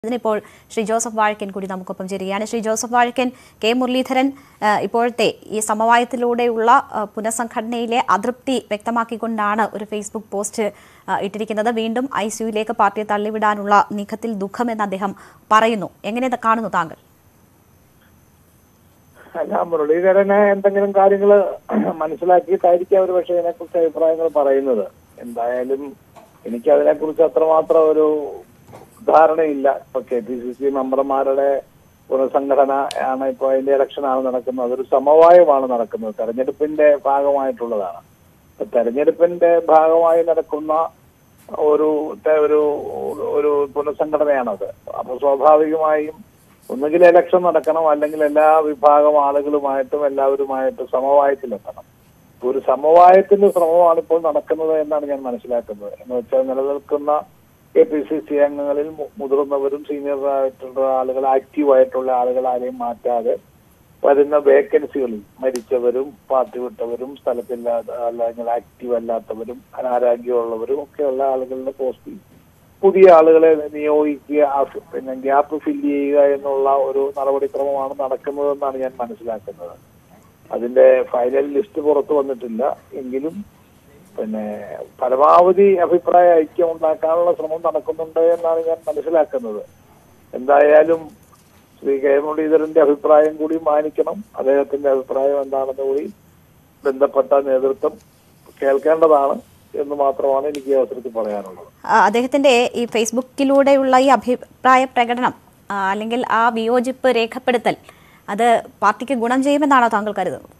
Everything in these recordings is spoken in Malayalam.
ഇതിനിപ്പോൾ ശ്രീ ജോസഫ് വാഴക്കൻ കൂടി നമുക്കൊപ്പം ചേരുകയാണ് ശ്രീ ജോസഫ് വാഴക്കൻ കെ മുരളീധരൻ ആ, ഇപ്പോഴത്തെ ഈ സമവായത്തിലൂടെയുള്ള ആ, പുനഃസംഘടനയിലെ അതൃപ്തി വ്യക്തമാക്കിക്കൊണ്ടാണ് ഒരു ഫേസ്ബുക്ക് പോസ്റ്റ് ആ, ഇട്ടിരിക്കുന്നത് വീണ്ടും ഐ സിയുയിലേക്ക് പാർട്ടിയെ തള്ളിവിടാനുള്ള നീക്കത്തിൽ ദുഃഖമെന്ന് അദ്ദേഹം പറയുന്നു എങ്ങനെ ഇത് കാണുന്നു താങ്കൾ അല്ല മുരളീധരന് എന്തെങ്കിലും കാര്യങ്ങൾ മനസ്സിലാക്കിയിട്ടായിരിക്കും അവർ പക്ഷേ ഇതിനെക്കുറിച്ച് അഭിപ്രായങ്ങൾ പറയുന്നത് എന്തായാലും എനിക്ക് അതിനെക്കുറിച്ച് അത്രമാത്രം ഒരു ധാരണയില്ല ഇപ്പൊ കെ പി സി സി മെമ്പർമാരുടെ പുനഃസംഘടന ആണ് ഇപ്പൊ അതിന്റെ ഇലക്ഷനാണ് നടക്കുന്നത് അതൊരു സമവായമാണ് നടക്കുന്നത് തെരഞ്ഞെടുപ്പിന്റെ ഭാഗമായിട്ടുള്ളതാണ് ഇപ്പൊ തെരഞ്ഞെടുപ്പിന്റെ ഭാഗമായി നടക്കുന്ന ഒരു തെ- ഒരു ഒരു പുനഃസംഘടനയാണത് അപ്പൊ സ്വാഭാവികമായും ഒന്നുകിൽ ഇലക്ഷൻ നടക്കണം അല്ലെങ്കിൽ എല്ലാ വിഭാഗം ആളുകളുമായിട്ടും എല്ലാവരുമായിട്ടും സമവായത്തിലെത്തണം ഇപ്പൊ ഒരു സമവായത്തിന്റെ ശ്രമമാണ് ഇപ്പോൾ നടക്കുന്നത് എന്നാണ് ഞാൻ മനസ്സിലാക്കുന്നത് എന്ന് വെച്ചാൽ നിലനിൽക്കുന്ന കെ പി സി സി അംഗങ്ങളിൽ മു- മുതിർന്നവരും സീനിയർ ആയിട്ടുള്ള ആളുകൾ ആക്റ്റീവ് ആയിട്ടുള്ള ആളുകൾ ആരെയും മാറ്റാതെ വരുന്ന വേക്കൻസികളിൽ മരിച്ചവരും പാർട്ടി വിട്ടവരും സ്ഥലത്തില്ലാത്ത അല്ലെങ്കിൽ ആക്റ്റീവ് അല്ലാത്തവരും അനാരോഗ്യമുള്ളവരും ഒക്കെയുള്ള ആളുകളുടെ പോസ്റ്റിൽ പുതിയ ആളുകളെ നിയോഗിക്കുക ആ ഫ് പിന്നെ ഗ്യാപ്പ് ഫില്ല് ചെയ്യുക എന്നുള്ള ഒരു നടപടിക്രമമാണ് നടക്കുന്നതെന്നാണ് ഞാൻ മനസ്സിലാക്കുന്നത് അതിന്റെ ഫൈനൽ ലിസ്റ്റ് പുറത്തു വന്നിട്ടില്ല എങ്കിലും പിന്നെ പരമാവധി അഭിപ്രായ ഐക്യം ഉണ്ടാക്കാനുള്ള ശ്രമം നടക്കുന്നുണ്ട് എന്നാണ് ഞാൻ മനസ്സിലാക്കുന്നത് എന്തായാലും ശ്രീ കെ മുരളീധരന്റെ അഭിപ്രായം കൂടി മാനിക്കണം അദ്ദേഹത്തിന്റെ അഭിപ്രായം എന്താണെന്ന് കൂടി ബന്ധപ്പെട്ട നേതൃത്വം കേൾക്കേണ്ടതാണ് എന്ന് മാത്രമാണ് എനിക്ക് ഈ അവസരത്തിൽ പറയാനുള്ളത് ആ, അദ്ദേഹത്തിന്റെ ഈ ഫേസ്ബുക്കിലൂടെയുള്ള ഈ അഭിപ്രായ പ്രകടനം ആ, അല്ലെങ്കിൽ ആ വിയോജിപ്പ് രേഖപ്പെടുത്തൽ അത് പാർട്ടിക്ക് ഗുണം ചെയ്യുമെന്നാണോ താങ്കൾ കരുതുന്നത്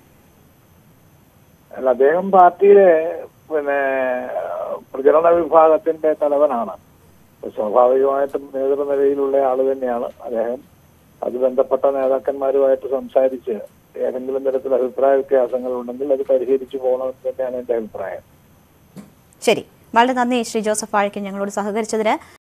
അല്ല അദ്ദേഹം പാർട്ടിയിലെ പിന്നെ പ്രചരണ വിഭാഗത്തിന്റെ തലവനാണ് അപ്പൊ സ്വാഭാവികമായിട്ടും നേതൃനിരയിലുള്ള ആള് തന്നെയാണ് അദ്ദേഹം അത് ബന്ധപ്പെട്ട നേതാക്കന്മാരുമായിട്ട് സംസാരിച്ച് ഏതെങ്കിലും തരത്തിൽ അഭിപ്രായ വ്യത്യാസങ്ങൾ ഉണ്ടെങ്കിൽ അത് പരിഹരിച്ചു പോകണമെന്ന് തന്നെയാണ് എന്റെ അഭിപ്രായം ശരി വളരെ നന്ദി ശ്രീ ജോസഫ് വാഴക്കൻ ഞങ്ങളോട് സഹകരിച്ചതിന്